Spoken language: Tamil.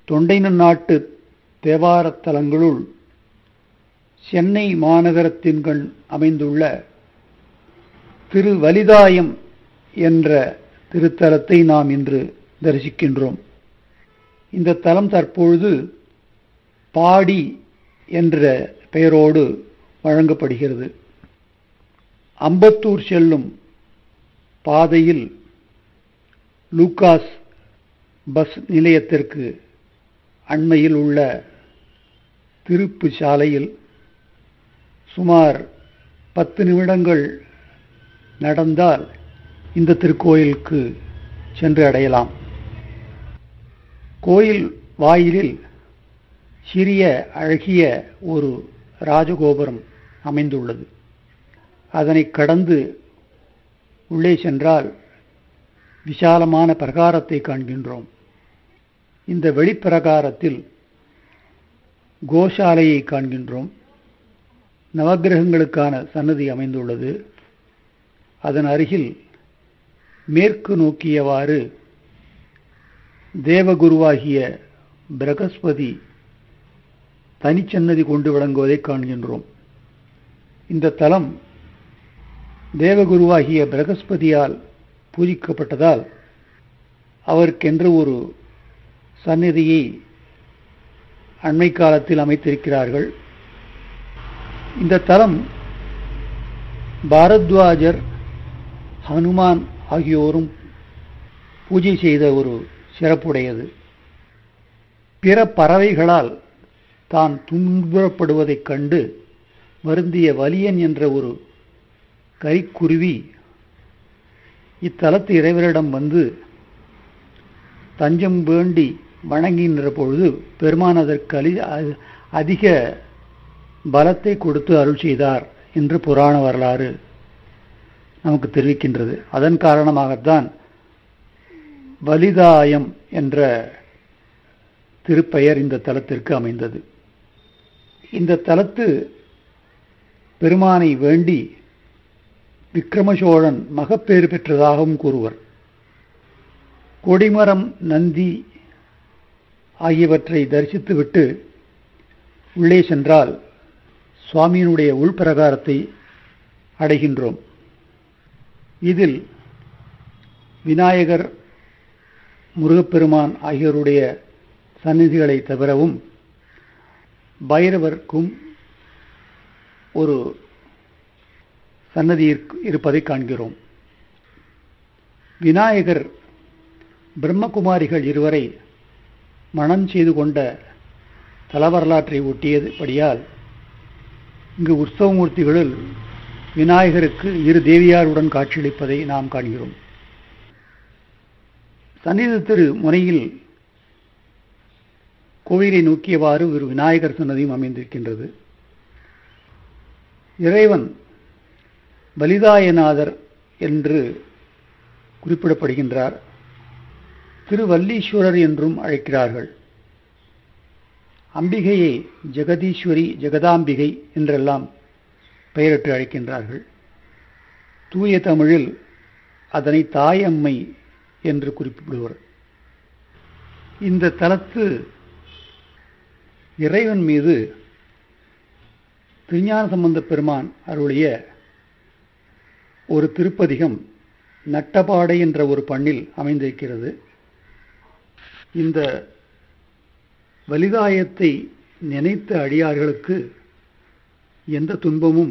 தொண்டைன நாட்டு தேவாரத் தலங்களுள் சென்னை மாநகரத்தின் கண் அமைந்துள்ள திருவலிதாயம் என்ற திருத்தலத்தை நாம் இன்று தரிசிக்கின்றோம் இந்த தலம் தற்பொழுது பாடி என்ற பெயரோடு வழங்கப்படுகிறது அம்பத்தூர் செல்லும் பாதையில் லூகாஸ் பஸ் நிலையத்திற்கு அண்மையில் உள்ள திருப்பு சாலையில் சுமார் பத்து நிமிடங்கள் நடந்தால் இந்த திருக்கோயிலுக்கு சென்று அடையலாம் கோயில் வாயிலில் சிறிய அழகிய ஒரு ராஜகோபுரம் அமைந்துள்ளது அதனை கடந்து உள்ளே சென்றால் விசாலமான பிரகாரத்தை காண்கின்றோம் இந்த வெளிப்பிரகாரத்தில் கோசாலையை காண்கின்றோம் நவகிரகங்களுக்கான சன்னதி அமைந்துள்ளது அதன் அருகில் மேற்கு நோக்கியவாறு தேவகுருவாகிய பிரகஸ்பதி தனிச்சன்னதி கொண்டு விளங்குவதை காண்கின்றோம் இந்த தலம் தேவகுருவாகிய பிரகஸ்பதியால் பூஜிக்கப்பட்டதால் அவருக்கென்று ஒரு சந்நிதியை அண்மை காலத்தில் அமைத்திருக்கிறார்கள் இந்த தலம் பாரத்வாஜர் ஹனுமான் ஆகியோரும் பூஜை செய்த ஒரு சிறப்புடையது பிற பறவைகளால் தான் துன்புறப்படுவதைக் கண்டு வருந்திய வலியன் என்ற ஒரு கரிக்குருவி இத்தலத்து இறைவரிடம் வந்து தஞ்சம் வேண்டி வணங்குகின்ற பொழுது பெருமான் அதற்கு அலி அதிக பலத்தை கொடுத்து அருள் செய்தார் என்று புராண வரலாறு நமக்கு தெரிவிக்கின்றது அதன் காரணமாகத்தான் வலிதாயம் என்ற திருப்பெயர் இந்த தலத்திற்கு அமைந்தது இந்த தலத்து பெருமானை வேண்டி விக்ரமசோழன் மகப்பேறு பெற்றதாகவும் கூறுவர் கொடிமரம் நந்தி ஆகியவற்றை தரிசித்துவிட்டு உள்ளே சென்றால் சுவாமியினுடைய உள்பிரகாரத்தை அடைகின்றோம் இதில் விநாயகர் முருகப்பெருமான் ஆகியோருடைய சந்நிதிகளை தவிரவும் பைரவர்க்கும் ஒரு சன்னதி இருப்பதை காண்கிறோம் விநாயகர் பிரம்மகுமாரிகள் இருவரை மனம் செய்து கொண்ட தலவரலாற்றை ஒட்டியபடியால் இங்கு உற்சவமூர்த்திகளில் விநாயகருக்கு இரு தேவியாருடன் காட்சியளிப்பதை நாம் காண்கிறோம் சன்னித திரு முனையில் கோவிலை நோக்கியவாறு ஒரு விநாயகர் சன்னதியும் அமைந்திருக்கின்றது இறைவன் பலிதாயநாதர் என்று குறிப்பிடப்படுகின்றார் திருவல்லீஸ்வரர் என்றும் அழைக்கிறார்கள் அம்பிகையை ஜெகதீஸ்வரி ஜெகதாம்பிகை என்றெல்லாம் பெயரிட்டு அழைக்கின்றார்கள் தூய தமிழில் அதனை தாயம்மை என்று குறிப்பிடுவர் இந்த தலத்து இறைவன் மீது திருஞான சம்பந்த பெருமான் அருளிய ஒரு திருப்பதிகம் நட்டபாடை என்ற ஒரு பண்ணில் அமைந்திருக்கிறது இந்த வலிதாயத்தை நினைத்த அடியார்களுக்கு எந்த துன்பமும்